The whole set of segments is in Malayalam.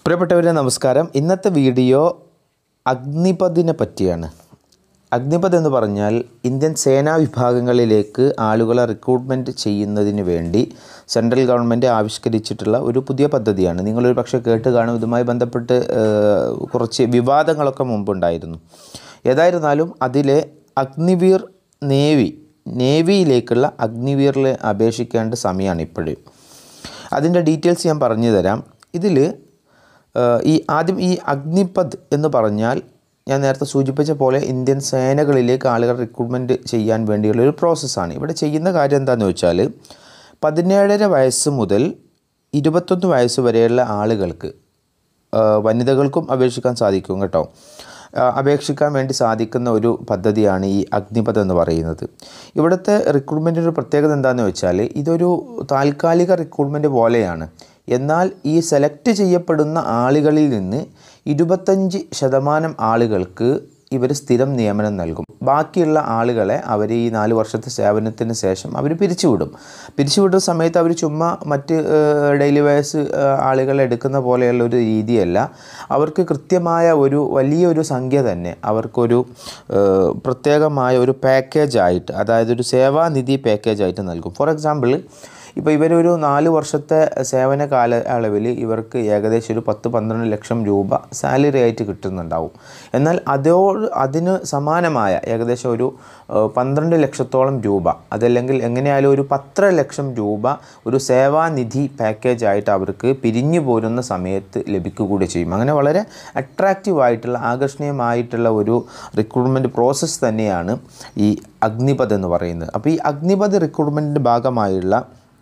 പ്രിയപ്പെട്ടവരെ നമസ്കാരം ഇന്നത്തെ വീഡിയോ അഗ്നിപഥിനെ പറ്റിയാണ് അഗ്നിപഥ് എന്ന് പറഞ്ഞാൽ ഇന്ത്യൻ സേനാ വിഭാഗങ്ങളിലേക്ക് ആളുകളെ റിക്രൂട്ട്മെൻറ്റ് ചെയ്യുന്നതിന് വേണ്ടി സെൻട്രൽ ഗവൺമെൻറ് ആവിഷ്കരിച്ചിട്ടുള്ള ഒരു പുതിയ പദ്ധതിയാണ് നിങ്ങളൊരു പക്ഷേ കേട്ട് കാണും ഇതുമായി ബന്ധപ്പെട്ട് ഏഹ്, കുറച്ച് വിവാദങ്ങളൊക്കെ മുമ്പുണ്ടായിരുന്നു ഏതായിരുന്നാലും അതിലെ അഗ്നിവീർ നേവി നേവിയിലേക്കുള്ള അഗ്നിവീറിൽ അപേക്ഷിക്കേണ്ട സമയമാണ് ഇപ്പോഴും അതിൻ്റെ ഡീറ്റെയിൽസ് ഞാൻ പറഞ്ഞു തരാം ഇതിൽ ഈ ആദ്യം ഈ അഗ്നിപഥ് എന്ന് പറഞ്ഞാൽ ഞാൻ നേരത്തെ സൂചിപ്പിച്ച പോലെ ഇന്ത്യൻ സേനകളിലേക്ക് ആളുകൾ റിക്രൂട്ട്മെൻറ്റ് ചെയ്യാൻ വേണ്ടിയുള്ള ഒരു പ്രോസസ്സാണ് ഇവിടെ ചെയ്യുന്ന കാര്യം എന്താണെന്ന് വെച്ചാൽ പതിനേഴര വയസ്സ് മുതൽ ഇരുപത്തൊന്ന് വയസ്സ് വരെയുള്ള ആളുകൾക്ക് ആ, വനിതകൾക്കും അപേക്ഷിക്കാൻ സാധിക്കും കേട്ടോ ആ, അപേക്ഷിക്കാൻ വേണ്ടി സാധിക്കുന്ന ഒരു പദ്ധതിയാണ് ഈ അഗ്നിപഥ് എന്ന് പറയുന്നത് ഇവിടുത്തെ റിക്രൂട്ട്മെൻറ്റിൻ്റെ ഒരു പ്രത്യേകത എന്താണെന്ന് വെച്ചാൽ ഇതൊരു താൽക്കാലിക റിക്രൂട്ട്മെൻറ്റ് പോലെയാണ് എന്നാൽ ഈ സെലക്ട് ചെയ്യപ്പെടുന്ന ആളുകളിൽ നിന്ന് ഇരുപത്തഞ്ച് ശതമാനം ആളുകൾക്ക് ഇവർ സ്ഥിരം നിയമനം നൽകും ബാക്കിയുള്ള ആളുകളെ അവർ ഈ നാല് വർഷത്തെ സേവനത്തിന് ശേഷം അവർ പിരിച്ചുവിടും പിരിച്ചുവിടുന്ന സമയത്ത് അവർ ചുമ്മാ മറ്റ് ഡെയിലി വേഴ്സ് ആളുകളെ എടുക്കുന്ന പോലെയുള്ള ഒരു രീതിയല്ല അവർക്ക് കൃത്യമായ ഒരു വലിയൊരു സംഖ്യ തന്നെ അവർക്കൊരു ഏഹ്, പ്രത്യേകമായ ഒരു പാക്കേജായിട്ട് അതായത് ഒരു സേവാനിധി പാക്കേജായിട്ട് നൽകും ഫോർ എക്സാമ്പിൾ ഇപ്പോൾ ഇവരൊരു നാല് വർഷത്തെ സേവന കാലയളവിൽ ഇവർക്ക് ഏകദേശം ഒരു പത്ത് പന്ത്രണ്ട് ലക്ഷം രൂപ സാലറി ആയിട്ട് കിട്ടുന്നുണ്ടാവും എന്നാൽ അതോട് അതിന് സമാനമായ ഏകദേശം ഒരു ഏഹ്, പന്ത്രണ്ട് ലക്ഷത്തോളം രൂപ അതല്ലെങ്കിൽ എങ്ങനെയായാലും ഒരു പത്തര ലക്ഷം രൂപ ഒരു സേവാനിധി പാക്കേജ് ആയിട്ട് അവർക്ക് പിരിഞ്ഞു പോരുന്ന സമയത്ത് ലഭിക്കുക കൂടി ചെയ്യും അങ്ങനെ വളരെ അട്രാക്റ്റീവ് ആയിട്ടുള്ള ആകർഷണീയമായിട്ടുള്ള ഒരു റിക്രൂട്ട്മെൻറ്റ് പ്രോസസ്സ് തന്നെയാണ് ഈ അഗ്നിപഥ് എന്ന് പറയുന്നത് അപ്പോൾ ഈ അഗ്നിപഥ് റിക്രൂട്ട്മെൻറ്റിൻ്റെ ഭാഗമായുള്ള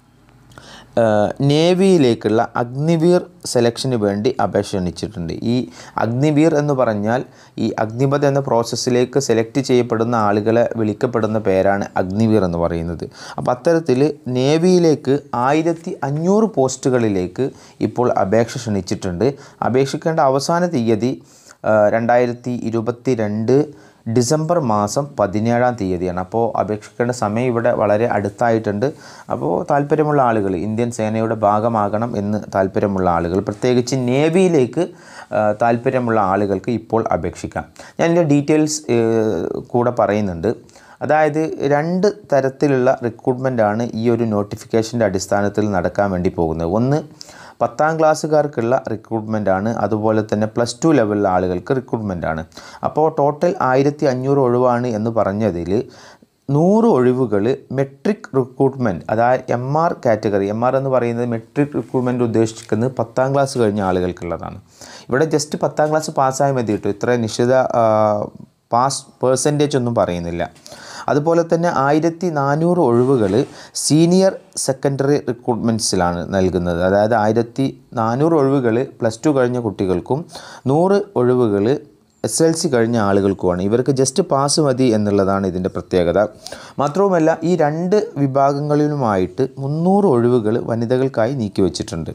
ഏഹ് നേവിയിലേക്കുള്ള അഗ്നിവീർ സെലക്ഷന് വേണ്ടി അപേക്ഷ ക്ഷണിച്ചിട്ടുണ്ട് ഈ അഗ്നിവീർ എന്ന് പറഞ്ഞാൽ ഈ അഗ്നിപഥ് എന്ന പ്രോസസ്സിലേക്ക് സെലക്ട് ചെയ്യപ്പെടുന്ന ആളുകളെ വിളിക്കപ്പെടുന്ന പേരാണ് അഗ്നിവീർ എന്ന് പറയുന്നത് അപ്പോൾ അത്തരത്തിൽ നേവിയിലേക്ക് ആയിരത്തി അഞ്ഞൂറ് പോസ്റ്റുകളിലേക്ക് ഇപ്പോൾ അപേക്ഷ ക്ഷണിച്ചിട്ടുണ്ട് അപേക്ഷിക്കേണ്ട അവസാന തീയതി ഏഹ് രണ്ടായിരത്തി ഇരുപത്തി രണ്ട് ഡിസംബർ മാസം പതിനേഴാം തീയതിയാണ് അപ്പോൾ അപേക്ഷിക്കേണ്ട സമയം ഇവിടെ വളരെ അടുത്തായിട്ടുണ്ട് അപ്പോൾ താല്പര്യമുള്ള ആളുകൾ ഇന്ത്യൻ സേനയുടെ ഭാഗമാകണം എന്ന് താല്പര്യമുള്ള ആളുകൾ പ്രത്യേകിച്ച് നേവിയിലേക്ക് ആ, താല്പര്യമുള്ള ആളുകൾക്ക് ഇപ്പോൾ അപേക്ഷിക്കാം ഞാൻ ഇതിൻ്റെ ഡീറ്റെയിൽസ് കൂടെ പറയുന്നുണ്ട് അതായത് രണ്ട് തരത്തിലുള്ള റിക്രൂട്ട്മെൻറ്റാണ് ഈ ഒരു നോട്ടിഫിക്കേഷൻ്റെ അടിസ്ഥാനത്തിൽ നടക്കാൻ വേണ്ടി പോകുന്നത് ഒന്ന് പത്താം ക്ലാസ്സുകാർക്കുള്ള റിക്രൂട്ട്മെൻ്റ് ആണ് അതുപോലെ തന്നെ പ്ലസ് ടു ലെവലിലെ ആളുകൾക്ക് റിക്രൂട്ട്മെൻ്റ് ആണ് അപ്പോൾ ടോട്ടൽ ആയിരത്തി അഞ്ഞൂറ് ഒഴിവാണ് എന്ന് പറഞ്ഞതിൽ നൂറ് ഒഴിവുകൾ മെട്രിക് റിക്രൂട്ട്മെൻറ്റ് അതായത് M R category M R എന്ന് പറയുന്നത് മെട്രിക് റിക്രൂട്ട്മെൻറ്റ് ഉദ്ദേശിക്കുന്നത് പത്താം ക്ലാസ് കഴിഞ്ഞ ആളുകൾക്കുള്ളതാണ് ഇവിടെ ജസ്റ്റ് പത്താം ക്ലാസ് പാസ്സായി മതി കിട്ടും ഇത്ര നിശ്ചിത ആ, പാസ് പേഴ്സൻറ്റേജ് ഒന്നും പറയുന്നില്ല അതുപോലെ തന്നെ ആയിരത്തി നാനൂറ് ഒഴിവുകൾ സീനിയർ സെക്കൻഡറി റിക്രൂട്ട്മെൻറ്റ്സിലാണ് നൽകുന്നത് അതായത് ആയിരത്തി നാനൂറ് ഒഴിവുകൾ പ്ലസ് ടു കഴിഞ്ഞ കുട്ടികൾക്കും നൂറ് ഒഴിവുകൾ എസ് എൽ സി കഴിഞ്ഞ ആളുകൾക്കുമാണ് ഇവർക്ക് ജസ്റ്റ് പാസ് മതി എന്നുള്ളതാണ് ഇതിൻ്റെ പ്രത്യേകത മാത്രവുമല്ല ഈ രണ്ട് വിഭാഗങ്ങളിലുമായിട്ട് മുന്നൂറ് ഒഴിവുകൾ വനിതകൾക്കായി നീക്കിവെച്ചിട്ടുണ്ട്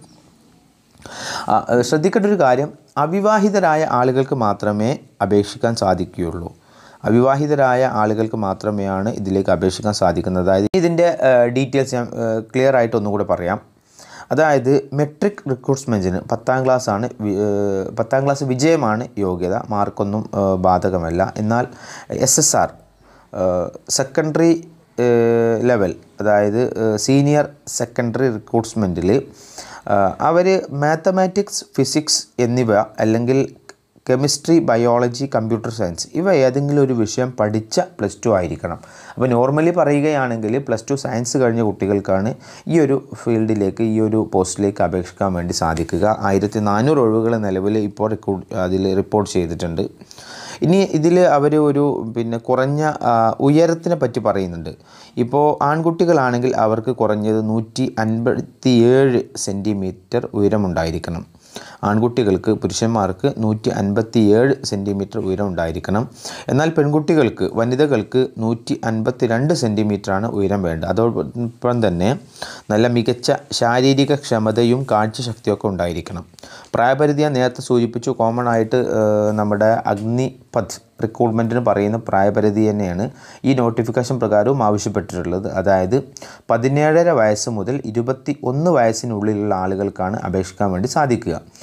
ആ, ഏഹ് ശ്രദ്ധിക്കേണ്ട ഒരു കാര്യം അവിവാഹിതരായ ആളുകൾക്ക് മാത്രമേ അപേക്ഷിക്കാൻ സാധിക്കുകയുള്ളൂ അവിവാഹിതരായ ആളുകൾക്ക് മാത്രമേയാണ് ഇതിലേക്ക് അപേക്ഷിക്കാൻ സാധിക്കുന്നത് അതായത് ഇതിൻ്റെ ഡീറ്റെയിൽസ് ഞാൻ ക്ലിയർ ആയിട്ട് ഒന്നുകൂടെ പറയാം അതായത് മെട്രിക് റിക്രൂട്ട്മെൻറ്റിന് പത്താം ക്ലാസ്സാണ് വി- ഏഹ് പത്താം ക്ലാസ് വിജയമാണ് യോഗ്യത മാർക്കൊന്നും ഏഹ് ബാധകമല്ല എന്നാൽ S S R secondary level അതായത് സീനിയർ സെക്കൻഡറി റിക്രൂട്ട്മെൻറ്റിൽ അവർ മാത്തമാറ്റിക്സ് ഫിസിക്സ് എന്നിവ അല്ലെങ്കിൽ കെമിസ്ട്രി ബയോളജി കമ്പ്യൂട്ടർ സയൻസ് ഇവ ഏതെങ്കിലും ഒരു വിഷയം പഠിച്ച പ്ലസ് ടു ആയിരിക്കണം അപ്പോൾ നോർമലി പറയുകയാണെങ്കിൽ പ്ലസ് ടു സയൻസ് കഴിഞ്ഞ കുട്ടികൾക്കാണ് ഈ ഒരു ഫീൽഡിലേക്ക് ഈ ഒരു പോസ്റ്റിലേക്ക് അപേക്ഷിക്കാൻ വേണ്ടി സാധിക്കുക ആയിരത്തി നാനൂറ് ഒഴിവുകൾ നിലവിൽ ഇപ്പോൾ റിക്രൂട്ട് അതിൽ റിപ്പോർട്ട് ചെയ്തിട്ടുണ്ട് ഇനി ഇതിൽ അവർ ഒരു പിന്നെ കുറഞ്ഞ ആ, ഉയരത്തിനെ പറ്റി പറയുന്നുണ്ട് ഇപ്പോൾ ആൺകുട്ടികളാണെങ്കിൽ അവർക്ക് കുറഞ്ഞത് നൂറ്റി അൻപത്തി ഏഴ് സെൻറ്റിമീറ്റർ ഉയരമുണ്ടായിരിക്കണം ആൺകുട്ടികൾക്ക് പുരുഷന്മാർക്ക് നൂറ്റി അൻപത്തി ഏഴ് സെൻറ്റിമീറ്റർ ഉയരം ഉണ്ടായിരിക്കണം എന്നാൽ പെൺകുട്ടികൾക്ക് വനിതകൾക്ക് നൂറ്റി അൻപത്തി രണ്ട് സെൻറ്റിമീറ്ററാണ് ഉയരം വേണ്ടത് അതോടൊപ്പം തന്നെ നല്ല മികച്ച ശാരീരിക ക്ഷമതയും കാഴ്ചശക്തിയൊക്കെ ഉണ്ടായിരിക്കണം പ്രായപരിധി ഞാൻ നേരത്തെ സൂചിപ്പിച്ചു കോമൺ ആയിട്ട് ഏഹ്, നമ്മുടെ അഗ്നിപഥ് റിക്രൂട്ട്മെൻറ്റിന് പറയുന്ന പ്രായപരിധി തന്നെയാണ് ഈ നോട്ടിഫിക്കേഷൻ പ്രകാരവും ആവശ്യപ്പെട്ടിട്ടുള്ളത് അതായത് പതിനേഴര വയസ്സ് മുതൽ ഇരുപത്തി ഒന്ന് വയസ്സിനുള്ളിലുള്ള ആളുകൾക്കാണ് അപേക്ഷിക്കാൻ വേണ്ടി സാധിക്കുക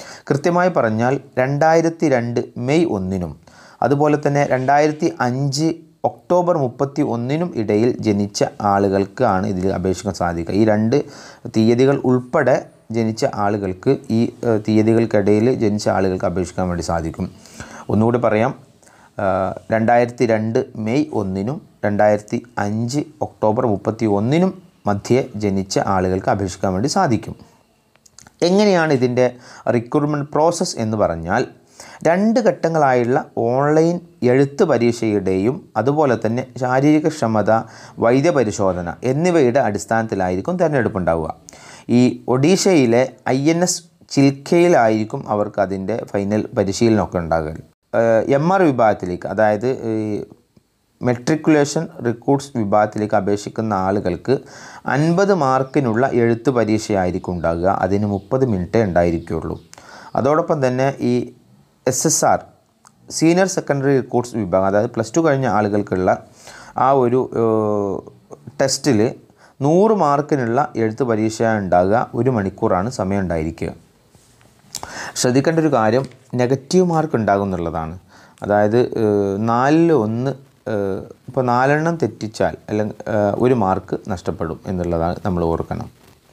കൃത്യമായി പറഞ്ഞാൽ രണ്ടായിരത്തി രണ്ട് മെയ് ഒന്നിനും അതുപോലെ തന്നെ രണ്ടായിരത്തി അഞ്ച് ഒക്ടോബർ മുപ്പത്തി ഒന്നിനും ഇടയിൽ ജനിച്ച ആളുകൾക്കാണ് ഇതിൽ അപേക്ഷിക്കാൻ സാധിക്കുക ഈ രണ്ട് തീയതികൾ ഉൾപ്പെടെ ജനിച്ച ആളുകൾക്ക് ഈ ഏഹ്, തീയതികൾക്കിടയിൽ ജനിച്ച ആളുകൾക്ക് അപേക്ഷിക്കാൻ വേണ്ടി സാധിക്കും ഒന്നുകൂടി പറയാം രണ്ടായിരത്തി രണ്ട് മെയ് ഒന്നിനും രണ്ടായിരത്തി അഞ്ച് ഒക്ടോബർ മുപ്പത്തി ഒന്നിനും മധ്യേ ജനിച്ച ആളുകൾക്ക് അപേക്ഷിക്കാൻ വേണ്ടി സാധിക്കും എങ്ങനെയാണ് ഇതിൻ്റെ റിക്രൂട്ട്മെൻറ്റ് പ്രോസസ്സ് എന്ന് പറഞ്ഞാൽ രണ്ട് ഘട്ടങ്ങളായുള്ള ഓൺലൈൻ എഴുത്ത് പരീക്ഷയുടെയും അതുപോലെ തന്നെ ശാരീരിക ക്ഷമത വൈദ്യപരിശോധന എന്നിവയുടെ അടിസ്ഥാനത്തിലായിരിക്കും തിരഞ്ഞെടുപ്പ് ഉണ്ടാവുക ഈ ഒഡീഷയിലെ ഐ എൻ എസ് ചിൽക്കയിലായിരിക്കും അവർക്ക് അതിൻ്റെ ഫൈനൽ പരിശീലനമൊക്കെ ഉണ്ടാകൽ എം ആർ വിഭാഗത്തിലേക്ക് അതായത് ഈ മെട്രിക്കുലേഷൻ റിക്രൂട്ട്സ് വിഭാഗത്തിലേക്ക് അപേക്ഷിക്കുന്ന ആളുകൾക്ക് അൻപത് മാർക്കിനുള്ള എഴുത്ത് പരീക്ഷയായിരിക്കും ഉണ്ടാകുക അതിന് മുപ്പത് മിനിറ്റേ ഉണ്ടായിരിക്കുകയുള്ളൂ അതോടൊപ്പം തന്നെ ഈ S S R senior secondary recruits വിഭാഗം അതായത് പ്ലസ് ടു കഴിഞ്ഞ ആളുകൾക്കുള്ള ആ ഒരു ടെസ്റ്റിൽ നൂറ് മാർക്കിനുള്ള എഴുത്ത് പരീക്ഷ ഉണ്ടാകുക ഒരു മണിക്കൂറാണ് സമയം ഉണ്ടായിരിക്കുക ശ്രദ്ധിക്കേണ്ട ഒരു കാര്യം നെഗറ്റീവ് മാർക്ക് ഉണ്ടാകും എന്നുള്ളതാണ് അതായത് ഏഹ്, നാലിൽ ഒന്ന് ഏഹ്, ഇപ്പോൾ നാലെണ്ണം തെറ്റിച്ചാൽ അല്ലെങ്കിൽ ഏഹ്, ഒരു മാർക്ക് നഷ്ടപ്പെടും എന്നുള്ളതാണ് നമ്മൾ ഓർക്കണം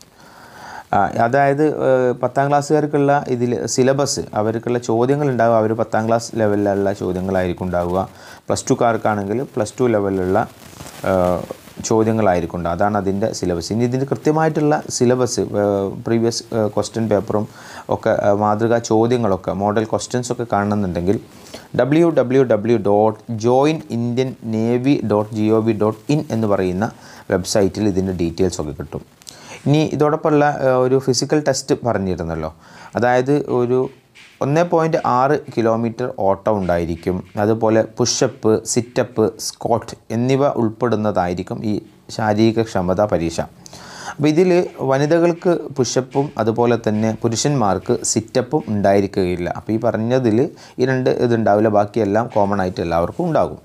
ആ, അതായത് ഏഹ്, പത്താം ക്ലാസ്സുകാർക്കുള്ള ഇതിൽ സിലബസ് അവർക്കുള്ള ചോദ്യങ്ങൾ ഉണ്ടാവുക അവർ പത്താം ക്ലാസ് ലെവലിലുള്ള ചോദ്യങ്ങളായിരിക്കും ഉണ്ടാവുക പ്ലസ് ടുക്കാർക്കാണെങ്കിൽ പ്ലസ് ടു ലെവലിലുള്ള ഏഹ്, ചോദ്യങ്ങളായിരിക്കും ഉണ്ടാവുക അതാണ് അതിൻ്റെ സിലബസ് ഇനി ഇതിൻ്റെ കൃത്യമായിട്ടുള്ള സിലബസ് പ്രീവിയസ് ക്വസ്റ്റ്യൻ പേപ്പറും ഒക്കെ ഏഹ്, മാതൃകാ ചോദ്യങ്ങളൊക്കെ മോഡൽ ക്വസ്റ്റ്യൻസ് ഒക്കെ കാണണമെന്നുണ്ടെങ്കിൽ W W W dot join Indian navy dot G O V dot in എന്ന് പറയുന്ന വെബ്സൈറ്റിൽ ഇതിൻ്റെ ഡീറ്റെയിൽസ് ഒക്കെ കിട്ടും ഇനി ഇതോടൊപ്പമുള്ള ഏഹ്, ഒരു ഫിസിക്കൽ ടെസ്റ്റ് പറഞ്ഞിരുന്നല്ലോ അതായത് ഒരു ഒന്ന് പോയിൻറ്റ് ആറ് കിലോമീറ്റർ ഓട്ടം ഉണ്ടായിരിക്കും അതുപോലെ പുഷപ്പ് സിറ്റപ്പ് സ്കോട്ട് എന്നിവ ഉൾപ്പെടുന്നതായിരിക്കും ഈ ശാരീരിക ക്ഷമതാ പരീക്ഷ അപ്പോൾ ഇതിൽ വനിതകൾക്ക് പുഷപ്പും അതുപോലെ തന്നെ പുരുഷന്മാർക്ക് സിറ്റപ്പും ഉണ്ടായിരിക്കുകയില്ല അപ്പോൾ ഈ പറഞ്ഞതിൽ ഈ രണ്ട് ഇതുണ്ടാവില്ല ബാക്കിയെല്ലാം കോമൺ ആയിട്ട് എല്ലാവർക്കും ഉണ്ടാകും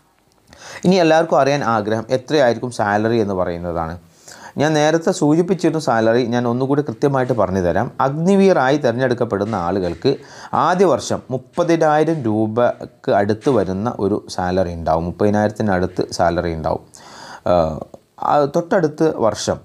ഇനി എല്ലാവർക്കും അറിയാൻ ആഗ്രഹം എത്രയായിരിക്കും സാലറി എന്ന് പറയുന്നതാണ് ഞാൻ നേരത്തെ സൂചിപ്പിച്ചിരുന്ന സാലറി ഞാൻ ഒന്നുകൂടി കൃത്യമായിട്ട് പറഞ്ഞു തരാം അഗ്നിവീറായി തിരഞ്ഞെടുക്കപ്പെടുന്ന ആളുകൾക്ക് ആദ്യ വർഷം മുപ്പതിനായിരം രൂപക്ക് അടുത്ത് വരുന്ന ഒരു സാലറി ഉണ്ടാവും മുപ്പതിനായിരത്തിന് അടുത്ത് സാലറി ഉണ്ടാവും ആഹ് ആ തൊട്ടടുത്ത് വർഷം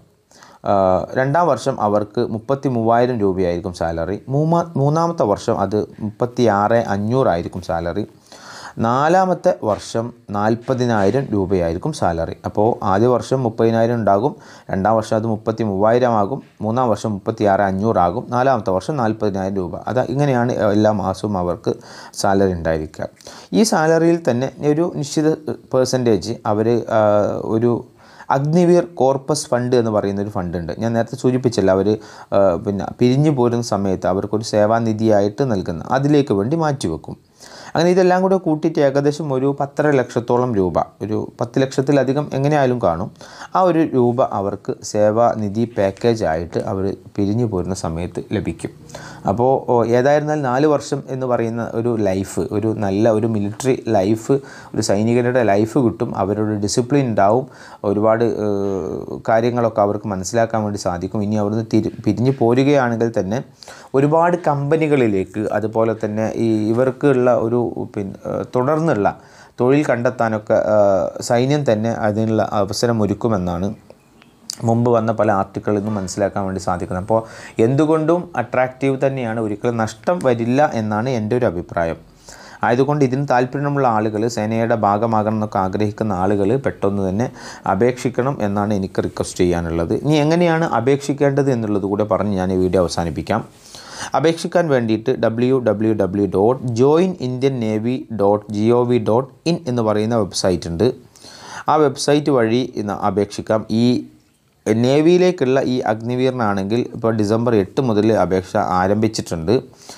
ആഹ് രണ്ടാം വർഷം അവർക്ക് മുപ്പത്തി മൂവായിരം രൂപയായിരിക്കും സാലറി മൂന്നാ മൂന്നാമത്തെ വർഷം അത് മുപ്പത്തി ആറ് അഞ്ഞൂറായിരിക്കും സാലറി നാലാമത്തെ വർഷം നാൽപ്പതിനായിരം രൂപയായിരിക്കും സാലറി അപ്പോൾ ആദ്യ വർഷം മുപ്പതിനായിരം ഉണ്ടാകും രണ്ടാം വർഷം അത് മുപ്പത്തി മൂവായിരം ആകും മൂന്നാം വർഷം മുപ്പത്തി ആറ് അഞ്ഞൂറാകും നാലാമത്തെ വർഷം നാൽപ്പതിനായിരം രൂപ അത് ഇങ്ങനെയാണ് എല്ലാ മാസവും അവർക്ക് സാലറി ഉണ്ടായിരിക്കുക ഈ സാലറിയിൽ തന്നെ ഒരു നിശ്ചിത പേഴ്സൻറ്റേജ് അവർ ഒരു അഗ്നിവീർ കോർപ്പസ് ഫണ്ട് എന്ന് പറയുന്ന ഒരു ഫണ്ട് ഉണ്ട് ഞാൻ നേരത്തെ സൂചിപ്പിച്ചില്ല അവർ പിന്നെ പിരിഞ്ഞു പോരുന്ന സമയത്ത് അവർക്കൊരു സേവാനിധിയായിട്ട് നൽകുന്ന അതിലേക്ക് വേണ്ടി മാറ്റിവെക്കും അങ്ങനെ ഇതെല്ലാം കൂടെ കൂട്ടിയിട്ട് ഏകദേശം ഒരു പത്തര ലക്ഷത്തോളം രൂപ ഒരു പത്ത് ലക്ഷത്തിലധികം എങ്ങനെയായാലും കാണും ആ ഒരു രൂപ അവർക്ക് സേവാനിധി പാക്കേജ് ആയിട്ട് അവർ പിരിഞ്ഞു പോരുന്ന സമയത്ത് ലഭിക്കും അപ്പോൾ ഓ, ഏതായിരുന്നാലും നാല് വർഷം എന്ന് പറയുന്ന ഒരു ലൈഫ് ഒരു നല്ല ഒരു മിലിറ്ററി ലൈഫ് ഒരു സൈനികരുടെ ലൈഫ് കിട്ടും അവരുടെ ഡിസിപ്ലിൻ ഉണ്ടാവും ഒരുപാട് ഏഹ്, കാര്യങ്ങളൊക്കെ അവർക്ക് മനസ്സിലാക്കാൻ വേണ്ടി സാധിക്കും ഇനി അവിടുന്ന് തിരി പിരിഞ്ഞു പോരുകയാണെങ്കിൽ തന്നെ ഒരുപാട് കമ്പനികളിലേക്ക് അതുപോലെ തന്നെ ഈ ഇവർക്കുള്ള ഒരു പിന്നെ ഏഹ്, തുടർന്നുള്ള തൊഴിൽ കണ്ടെത്താനൊക്കെ ഏഹ്, സൈന്യം തന്നെ അതിനുള്ള അവസരം ഒരുക്കുമെന്നാണ് മുമ്പ് വന്ന പല ആർട്ടിക്കിളിൽ നിന്നും മനസ്സിലാക്കാൻ വേണ്ടി സാധിക്കുന്നത് അപ്പോൾ എന്തുകൊണ്ടും അട്രാക്റ്റീവ് തന്നെയാണ് ഒരിക്കലും നഷ്ടം വരില്ല എന്നാണ് എൻ്റെ ഒരു അഭിപ്രായം ആയതുകൊണ്ട് ഇതിന് താല്പര്യമുള്ള ആളുകൾ സേനയുടെ ഭാഗമാകണം എന്നൊക്കെ ആഗ്രഹിക്കുന്ന ആളുകൾ പെട്ടെന്ന് തന്നെ അപേക്ഷിക്കണം എന്നാണ് എനിക്ക് റിക്വസ്റ്റ് ചെയ്യാനുള്ളത് ഇനി എങ്ങനെയാണ് അപേക്ഷിക്കേണ്ടത് എന്നുള്ളത് കൂടെ പറഞ്ഞ് ഞാൻ ഈ വീഡിയോ അവസാനിപ്പിക്കാം അപേക്ഷിക്കാൻ വേണ്ടിയിട്ട് W W W dot join Indian navy dot G O V dot in എന്ന് പറയുന്ന വെബ്സൈറ്റ് ഉണ്ട് ആ വെബ്സൈറ്റ് വഴി ഇന്ന് അപേക്ഷിക്കാം ഈ നേവിയിലേക്കുള്ള ഈ അഗ്നിവീറിനാണെങ്കിൽ ഇപ്പോൾ ഡിസംബർ എട്ട് മുതൽ അപേക്ഷ ആരംഭിച്ചിട്ടുണ്ട്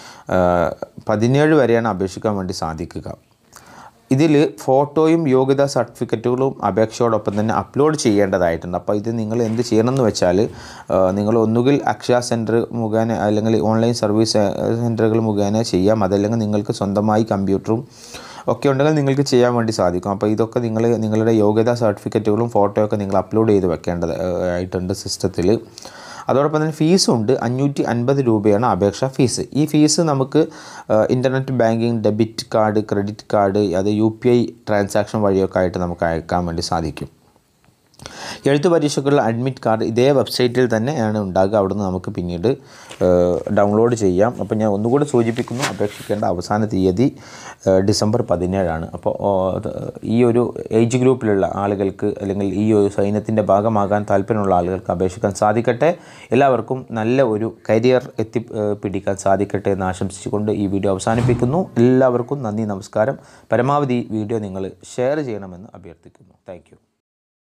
ആഹ് പതിനേഴ് വരെയാണ് അപേക്ഷിക്കാൻ വേണ്ടി സാധിക്കുക ഇതിൽ ഫോട്ടോയും യോഗ്യതാ സർട്ടിഫിക്കറ്റുകളും അപേക്ഷയോടൊപ്പം തന്നെ അപ്ലോഡ് ചെയ്യേണ്ടതായിട്ടുണ്ട് അപ്പോൾ ഇത് നിങ്ങൾ എന്ത് ചെയ്യണമെന്ന് വെച്ചാൽ ആഹ് നിങ്ങൾ ഒന്നുകിൽ അക്ഷയ സെൻറ്റർ മുഖേന അല്ലെങ്കിൽ ഓൺലൈൻ സർവീസ് സെൻറ്ററുകൾ മുഖേന ചെയ്യാം അതല്ലെങ്കിൽ നിങ്ങൾക്ക് സ്വന്തമായി കമ്പ്യൂട്ടറും ഒക്കെ ഉണ്ടെങ്കിൽ നിങ്ങൾക്ക് ചെയ്യാൻ വേണ്ടി സാധിക്കും അപ്പോൾ ഇതൊക്കെ നിങ്ങൾ നിങ്ങളുടെ യോഗ്യതാ സർട്ടിഫിക്കറ്റുകളും ഫോട്ടോയൊക്കെ നിങ്ങൾ അപ്ലോഡ് ചെയ്ത് വെക്കേണ്ടത് ഏഹ്, ആയിട്ടുണ്ട് സിസ്റ്റത്തിൽ അതോടൊപ്പം തന്നെ ഫീസും ഉണ്ട് അഞ്ഞൂറ്റി അൻപത് രൂപയാണ് അപേക്ഷാ ഫീസ് ഈ ഫീസ് നമുക്ക് internet banking debit card credit card അത് യു പി ഐ ട്രാൻസാക്ഷൻ വഴിയൊക്കെ ആയിട്ട് നമുക്ക് അയക്കാൻ വേണ്ടി സാധിക്കും എഴുത്തു പരീക്ഷയ്ക്കുള്ള അഡ്മിറ്റ് കാർഡ് ഇതേ വെബ്സൈറ്റിൽ തന്നെയാണ് ഉണ്ടാകുക അവിടുന്ന് നമുക്ക് പിന്നീട് ഡൗൺലോഡ് ചെയ്യാം അപ്പോൾ ഞാൻ ഒന്നുകൂടി സൂചിപ്പിക്കുന്നു അപേക്ഷിക്കേണ്ട അവസാന തീയതി ഏഹ്, ഡിസംബർ പതിനേഴാണ് അപ്പോൾ ഓ, അത് ഈ ഒരു ഏജ് ഗ്രൂപ്പിലുള്ള ആളുകൾക്ക് അല്ലെങ്കിൽ ഈ ഒരു സൈന്യത്തിൻ്റെ ഭാഗമാകാൻ താല്പര്യമുള്ള ആളുകൾക്ക് അപേക്ഷിക്കാൻ സാധിക്കട്ടെ എല്ലാവർക്കും നല്ല ഒരു കരിയർ എത്തി ഏഹ്, പിടിക്കാൻ സാധിക്കട്ടെ എന്ന് ആശംസിച്ചുകൊണ്ട് ഈ വീഡിയോ അവസാനിപ്പിക്കുന്നു എല്ലാവർക്കും നന്ദി നമസ്കാരം പരമാവധി വീഡിയോ നിങ്ങൾ ഷെയർ ചെയ്യണമെന്ന് അഭ്യർത്ഥിക്കുന്നു താങ്ക്